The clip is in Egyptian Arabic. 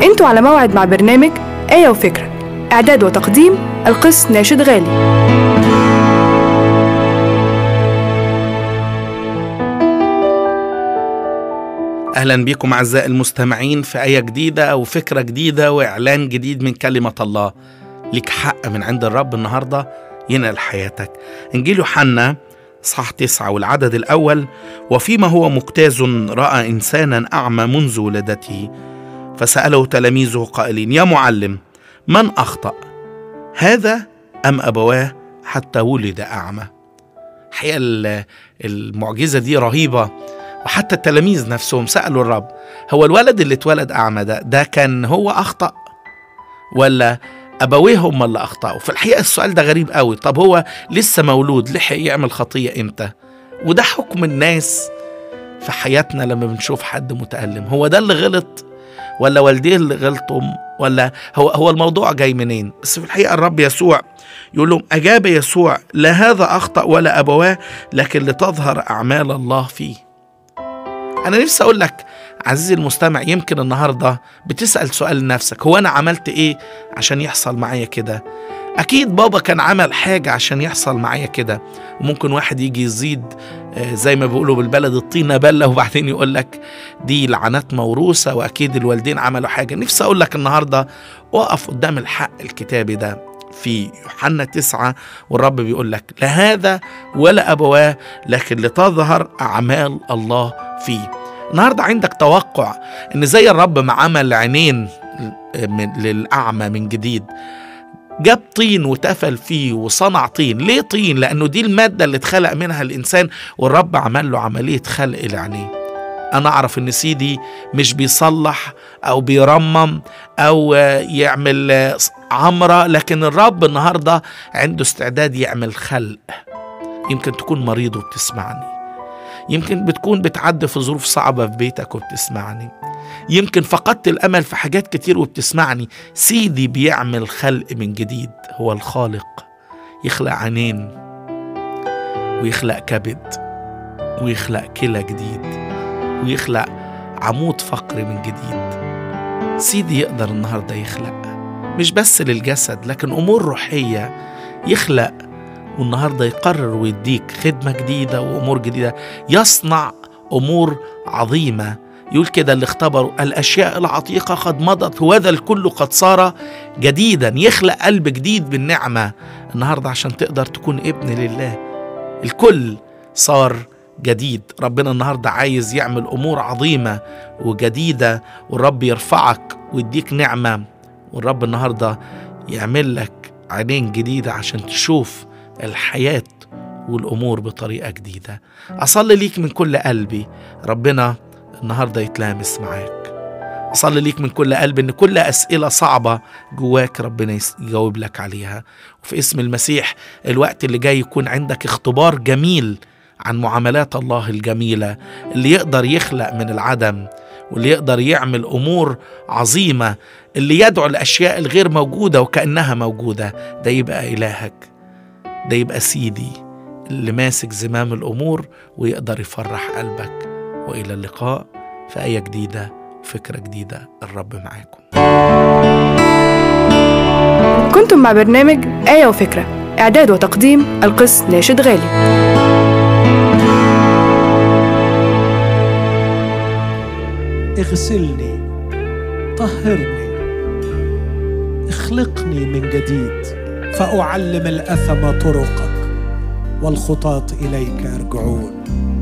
انتوا على موعد مع برنامج آية وفكرة إعداد وتقديم القس ناشد غالي اهلا بكم اعزائي المستمعين في ايه جديده وفكره جديده واعلان جديد من كلمه الله ليك حق من عند الرب النهارده ينقل حياتك انجيل يوحنا صح تسعة والعدد الأول وفيما هو مجتاز رأى إنسانا أعمى منذ ولادته فسأله تلاميذه قائلين يا معلم من أخطأ هذا أم أبواه حتى ولد أعمى الحقيقة المعجزة دي رهيبة وحتى التلاميذ نفسهم سألوا الرب هو الولد اللي اتولد أعمى ده ده كان هو أخطأ ولا أبويه هم اللي أخطأوا في الحقيقة السؤال ده غريب قوي طب هو لسه مولود لحق يعمل خطية إمتى وده حكم الناس في حياتنا لما بنشوف حد متألم هو ده اللي غلط ولا والديه اللي غلطوا ولا هو هو الموضوع جاي منين بس في الحقيقة الرب يسوع يقول لهم أجاب يسوع لا هذا أخطأ ولا أبواه لكن لتظهر أعمال الله فيه أنا نفسي أقول لك عزيزي المستمع يمكن النهاردة بتسأل سؤال لنفسك هو أنا عملت إيه عشان يحصل معايا كده أكيد بابا كان عمل حاجة عشان يحصل معايا كده وممكن واحد يجي يزيد زي ما بيقولوا بالبلد الطينة بلة وبعدين يقول لك دي لعنات موروثة وأكيد الوالدين عملوا حاجة نفسي أقول لك النهاردة وقف قدام الحق الكتابي ده في يوحنا تسعة والرب بيقول لك لا هذا ولا أبواه لكن لتظهر أعمال الله فيه النهاردة عندك توقع ان زي الرب ما عمل عينين للأعمى من جديد جاب طين وتفل فيه وصنع طين ليه طين لأنه دي المادة اللي اتخلق منها الإنسان والرب عمل له عملية خلق العينين أنا أعرف إن سيدي مش بيصلح أو بيرمم أو يعمل عمرة لكن الرب النهاردة عنده استعداد يعمل خلق يمكن تكون مريض وبتسمعني يمكن بتكون بتعدي في ظروف صعبة في بيتك وبتسمعني يمكن فقدت الأمل في حاجات كتير وبتسمعني سيدي بيعمل خلق من جديد هو الخالق يخلق عينين ويخلق كبد ويخلق كلى جديد ويخلق عمود فقري من جديد سيدي يقدر النهاردة يخلق مش بس للجسد لكن أمور روحية يخلق والنهارده يقرر ويديك خدمه جديده وامور جديده يصنع امور عظيمه يقول كده اللي اختبروا الاشياء العتيقه قد مضت وهذا الكل قد صار جديدا يخلق قلب جديد بالنعمه النهارده عشان تقدر تكون ابن لله الكل صار جديد ربنا النهارده عايز يعمل امور عظيمه وجديده والرب يرفعك ويديك نعمه والرب النهارده يعمل لك عينين جديده عشان تشوف الحياة والأمور بطريقة جديدة أصلي ليك من كل قلبي ربنا النهاردة يتلامس معاك أصلي ليك من كل قلبي إن كل أسئلة صعبة جواك ربنا يجاوب لك عليها وفي اسم المسيح الوقت اللي جاي يكون عندك اختبار جميل عن معاملات الله الجميلة اللي يقدر يخلق من العدم واللي يقدر يعمل أمور عظيمة اللي يدعو الأشياء الغير موجودة وكأنها موجودة ده يبقى إلهك ده يبقى سيدي اللي ماسك زمام الأمور ويقدر يفرح قلبك وإلى اللقاء في آية جديدة وفكرة جديدة الرب معاكم كنتم مع برنامج آية وفكرة إعداد وتقديم القس ناشد غالي اغسلني طهرني اخلقني من جديد فأعلم الأثم طرقك والخطاة إليك يرجعون